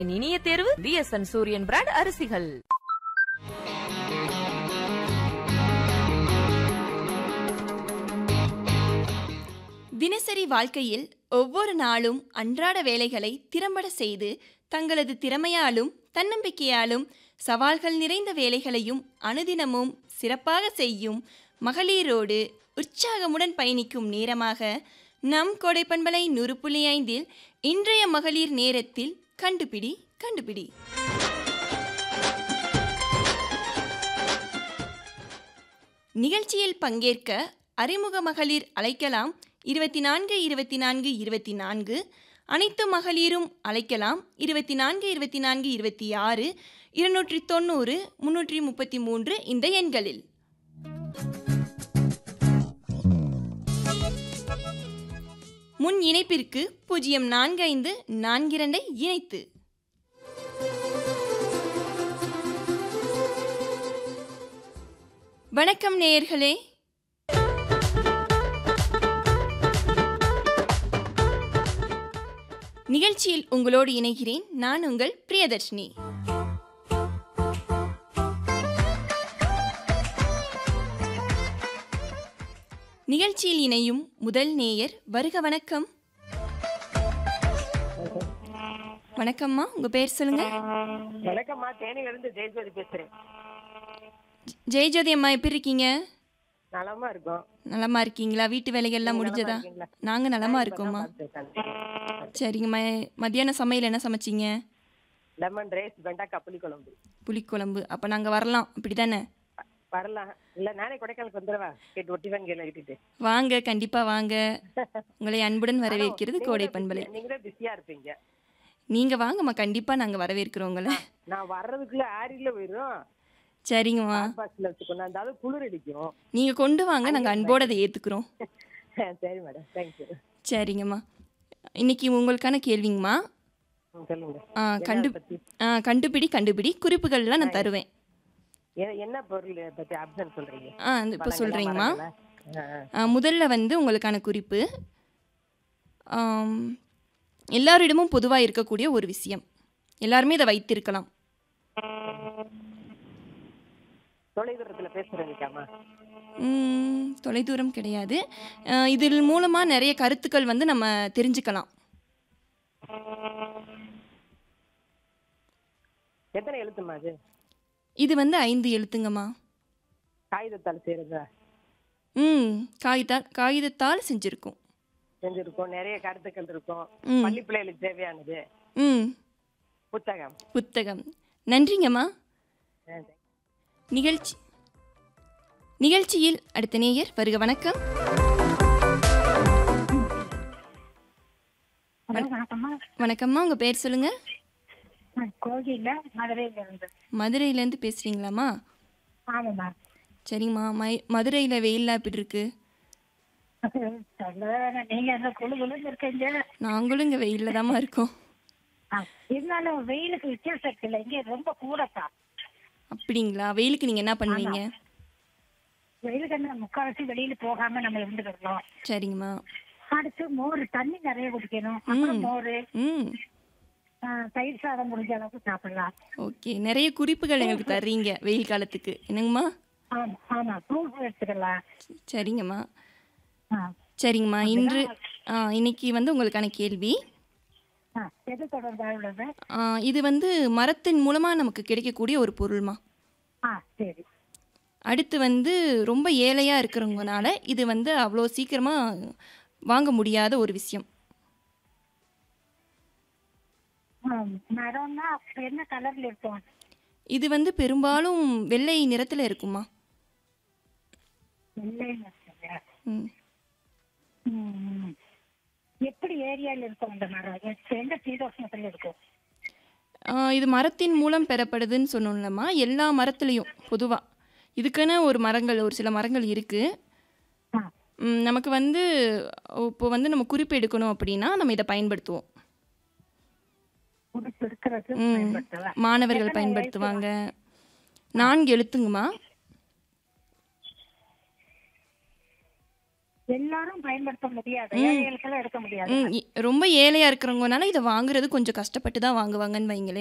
இனிய தேர்வு பிஎஸ்என் சூரியன் பிராண்ட் அரிசிகள் தினசரி வாழ்க்கையில் ஒவ்வொரு நாளும் அன்றாட வேலைகளை திறம்பட செய்து தங்களது திறமையாலும் தன்னம்பிக்கையாலும் சவால்கள் நிறைந்த வேலைகளையும் அனுதினமும் சிறப்பாக செய்யும் மகளிரோடு உற்சாகமுடன் பயணிக்கும் நேரமாக நம் கோடைப்பண்பலை நூறு புள்ளி ஐந்தில் இன்றைய மகளிர் நேரத்தில் கண்டுபிடி கண்டுபிடி நிகழ்ச்சியில் பங்கேற்க அறிமுக மகளிர் அழைக்கலாம் இருபத்தி நான்கு இருபத்தி நான்கு இருபத்தி நான்கு அனைத்து மகளிரும் அழைக்கலாம் இருபத்தி நான்கு இருபத்தி நான்கு இருபத்தி ஆறு இருநூற்றி தொண்ணூறு முன்னூற்றி முப்பத்தி மூன்று இந்த எண்களில் முன் இணைப்பிற்கு பூஜ்ஜியம் நான்கு ஐந்து நான்கிரண்டை இணைத்து வணக்கம் நேயர்களே நிகழ்ச்சியில் உங்களோடு இணைகிறேன் நான் உங்கள் பிரியதர்ஷினி நிகழ்ச்சியில் இணையும் முதல் நேயர் வருக வணக்கம் வணக்கம்மா உங்க பேர் சொல்லுங்க வணக்கம்மா தேனியில இருந்து ஜெயஜோதி பேசுறேன் ஜெயஜோதி அம்மா எப்படி இருக்கீங்க நலமா இருக்கோம் நலமா இருக்கீங்களா வீட்டு வேலைகள்லாம் முடிஞ்சதா இருக்கீங்களா? நாங்க நலமா இருக்கோம்மா சரிங்கம்மா மத்தியான சமையல் என்ன சமைச்சீங்க லெமன் ரைஸ் வெண்டைக்காய் புளி குழம்பு புளிக்குழம்பு அப்போ நாங்கள் வரலாம் அப்படிதானே வ- வரலாம் இல்ல நானே கொடைக்கானலுக்கு வந்துடவா கேட்டு ஒட்டி வாங்கி கிட்டிட்டு வாங்க கண்டிப்பா வாங்க உங்களை அன்புடன் வரவேற்கிறது கோடை பண்பலை நீங்களே பிஸியா இருப்பீங்க நீங்க வாங்கம்மா கண்டிப்பா நாங்க வரவேற்கிறோம் உங்களை நான் வர்றதுக்குள்ள ஆரியில போயிடும் சரிங்கம்மா பஸ்ல வச்சு கொண்டாந்தாலும் குளிர் அடிக்கும் நீங்க கொண்டு வாங்க நாங்க அன்போடு அதை ஏத்துக்கிறோம் சரி மேடம் தேங்க்யூ சரிங்கம்மா இன்னைக்கு உங்களுக்கான கேள்விங்கம்மா சொல்லுங்க ஆ, கண்டு பத்தி? ஆ, கண்டுபிடி கண்டுபிடி குறிப்புகள்லாம் நான் தருவேன் எ- என்ன பொருள் பத்தி ஆப்ஷன் சொல்றீங்க ஆ இப்போ சொல்கிறீங்கம்மா ஆ, ஆ. முதல்ல வந்து உங்களுக்கான குறிப்பு ஆம், எல்லாரிடமும் பொதுவாக இருக்கக்கூடிய ஒரு விஷயம் எல்லாருமே இதை வைத்திருக்கலாம் தொலைதூரத்துல பேசுறீங்கம்மா ம், தொலைதூரம் கிடையாது அஹ், இதில் மூலமாக நிறைய கருத்துக்கள் வந்து நம்ம தெரிஞ்சுக்கலாம் எத்தனை எழுத்துமா அது இது வந்து ஐந்து எழுத்துங்கம்மா காகிதத்தால் செய்யறதா ம் காகிதத்தால் காகிதத்தால் செஞ்சுருக்கோம் செஞ்சிருக்கோம் நிறைய கருத்துக்கள் இருக்கும் ம். பள்ளி பிள்ளைகளுக்கு தேவையானது ம் புத்தகம் புத்தகம் நன்றிங்கம்மா ஆ, நிகழ்ச்சி நிகழ்ச்சியில் அடுத்த நேயர் வருக வணக்கம் ஹலோ வணக்கம்மா வணக்கம்மா உங்கள் பேர் சொல்லுங்கள் நான் கோகில மதுரையில இருந்து மதுரையிலேருந்து பேசுகிறீங்களாம்மா ஆமாம்மா சரிங்கம்மா மை மதுரையில் வெயில்லாம் எப்படி இருக்கு சொல்ல வேணாம். நீங்க அந்த குழு குழுன்னு இருக்கீங்க நாங்களும் இங்கே வெயிலில் தாம்மா இருக்கோம் ஆ, இருந்தாலும் வெயிலுக்கு வித்தியாசம் இருக்குல்ல இங்க ரொம்ப கூடத்தான் அப்படிங்களா வெயிலுக்கு நீங்கள் என்ன பண்ணுவீங்க வெயிலுக்கு என்ன முக்கால்வாசி வெளியில போகாம நம்ம இருந்துக்கிறோம் சரிங்கம்மா அடுத்து மோர் தண்ணி நிறைய குடிக்கணும் அப்புறம் மோர் ம் ஆ, தயிர் சாதம் முடிஞ்ச அளவுக்கு சாப்பிடலாம் ஓகே நிறைய குறிப்புகள் எங்களுக்கு தர்றீங்க வெயில் காலத்துக்கு என்னங்கம்மா ஆமா ஆமா ஃப்ரூட்ஸ் எடுத்துக்கலாம் சரிங்கம்மா ஆ, சரிங்கம்மா இன்று ஆ, இன்னைக்கு வந்து உங்களுக்கான கேள்வி ஆ, எது தொடர்பாக உள்ளது ஆ, இது வந்து மரத்தின் மூலமாக நமக்கு கிடைக்கக்கூடிய ஒரு பொருள்மா ஆ சரி அடுத்து வந்து ரொம்ப ஏழையாக இருக்கிறவங்கனால இது வந்து அவ்வளோ சீக்கிரமாக வாங்க முடியாத ஒரு விஷயம் ஆ, மரம்னா என்ன கலர்ல இருக்கும் இது வந்து பெரும்பாலும் வெள்ளை நிறத்தில் இருக்குமா வெள்ளைன்னு இருக்குங்க. ம் ம். எப்படி ஏரியால இருக்கும் அந்த மரம் எ- எந்த சீதோஷ்ணத்துல இருக்கும் ஆ, இது மரத்தின் மூலம் பெறப்படுதுன்னு சொன்னோம்லம்மா எல்லா மரத்துலேயும் பொதுவாக இதுக்குன்னு ஒரு மரங்கள் ஒரு சில மரங்கள் இருக்குது ஆ, நமக்கு வந்து இப்போ வந்து நம்ம குறிப்பு எடுக்கணும் அப்படின்னா நம்ம இதை பயன்படுத்துவோம் உடுப்பு இருக்கிறது ம். பயன்படுத்தலாம் மாணவர்கள் எத்தனை பயன்படுத்துவாங்க நான்கு எழுத்துங்கம்மா எல்லாரும் பயன்படுத்த முடியாது ம். ஏழைகளுக்கெல்லாம் எடுக்க முடியாது ம், இ- ரொம்ப ஏழையா இருக்கிறவங்கனால இதை வாங்குறது கொஞ்சம் கஷ்டப்பட்டு தான் வாங்குவாங்கன்னு வைங்களேன்